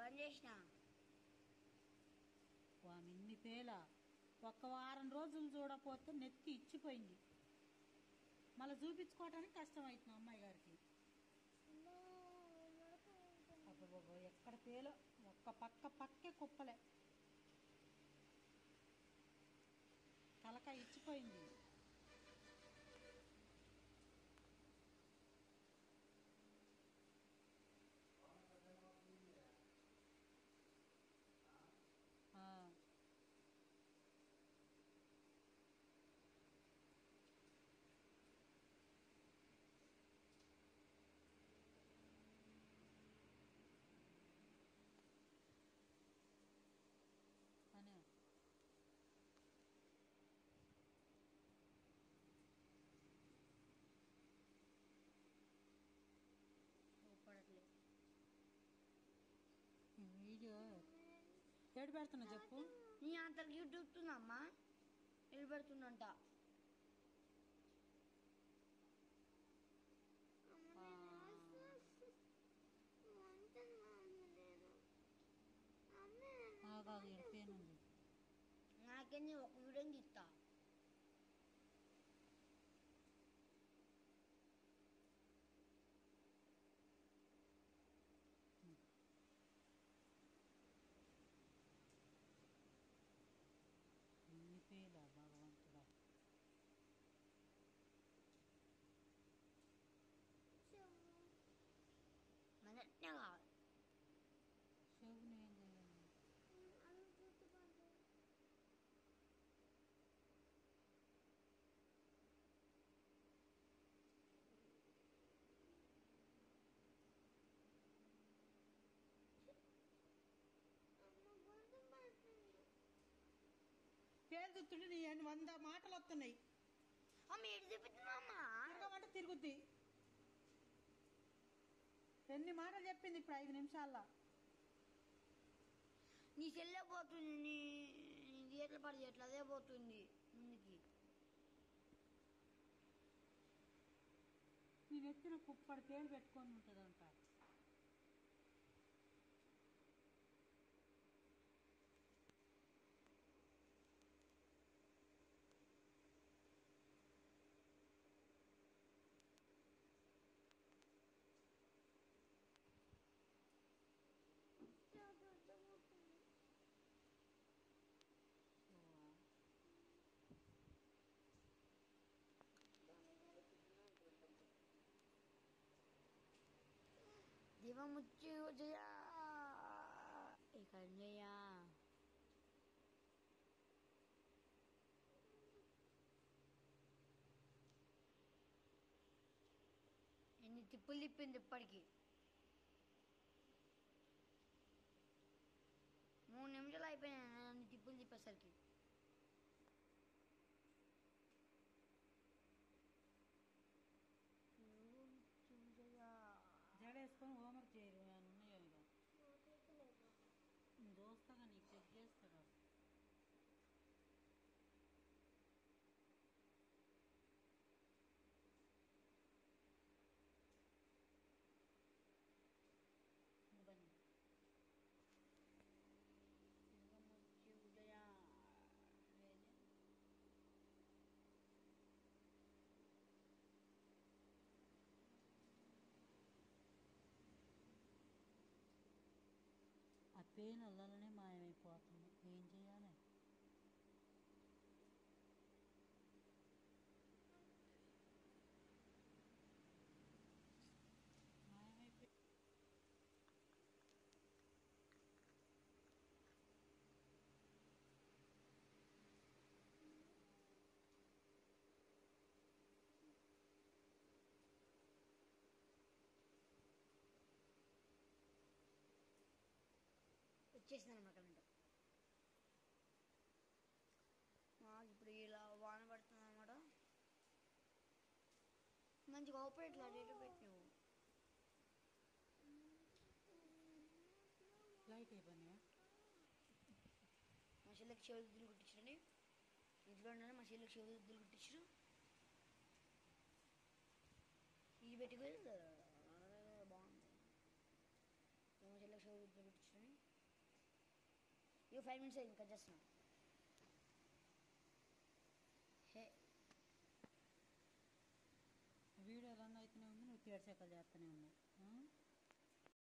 బంద్ చేసిన వామి ఇన్ని పేల ఒక్క వారం రోజులు చూడపోతే నెత్తి ఇచ్చిపోయింది మళ్ళీ చూపించుకోవటానికి కష్టం అవుతుంది అమ్మాయి గారికి అబ్బబ్బబ్బో, ఎక్కడ పేలో ఒక్క పక్క పక్కే కుప్పలే తలక ఇచ్చిపోయింది ఆ, అనే ఊపడట్లేదు ఈ వీడియో ఏడు పెడుతున్నా చెప్పు నీ అంతకి చూస్తుందమ్మా నిలబెడుతుందంట ఆ, ఆగాగు ఈడ పెయిన్ ఉంది నాకేంది ఒక వీడియో తీస్తా ఇన్ని పేలా భగవంతుడా మొదటనే కావాలి చెవుని ఏం చేయాలి పేరు దుత్తుడు నీ ఎన్ని వంద మాటలు వస్తున్నాయి అమ్మ ఎటు చూపిస్తున్నామ్మా తిరగమంటే తిరుగుద్ది ఎన్ని మాటలు చెప్పింది ఇప్పుడు ఐదు నిమిషాల్లో నీ చెల్లె పోతుంది నీ నీ గీతల పడి ఎట్లా అదే పోతుంది ముందుకి నేను ఎత్తిన కుప్పడి పేరు పెట్టుకొని ఉంటుందంట దివముచ్చు జయ ఇక జయ ఎన్ని తిప్పులు తిప్పింది ఇప్పటికి మూడు నిమిషాలు అయిపోయినాయి అన్ని తిప్పులు తిప్పేసరికి దివముచ్చు జయ జడ వేసుకొని హోంవర్క్ చేయరు అని ఉన్నాయో ఇక నేను చూస్తాగా నీకు చెక్ చేస్తాగా బన్నీ దివముచ్చు జయ లేదు. ఆ పెయిన్ వల్లనే మాయమైపోతుంది ఏం చేయాలి మాయమైపోయి వచ్చేసింది అనమాట కరెంట్ మాకు ఇప్పుడు ఇలా వాన పడుతుంది అనమాట మంచిగా ఓపెన్ ఇట్లా రేటు పెట్టినావు లైట్ అయిపోయినాయా మా చెల్లెకి చెవులు కుట్టించండి ఇంట్లో ఉన్నాను మా చెల్లెకి చెవులు కుట్టించరు ఇది పెట్టుకొని బాగుంది మా చెల్లెకి చెవులు కుట్టించండి ఇక ఫైవ్ మినిట్స్ అయింది కట్ చేస్తున్నా హే వీడియో రన్ అవుతూనే ఉంది నువ్వు తేడు చెక్కలు చేస్తూనే ఉన్నావు ఆ?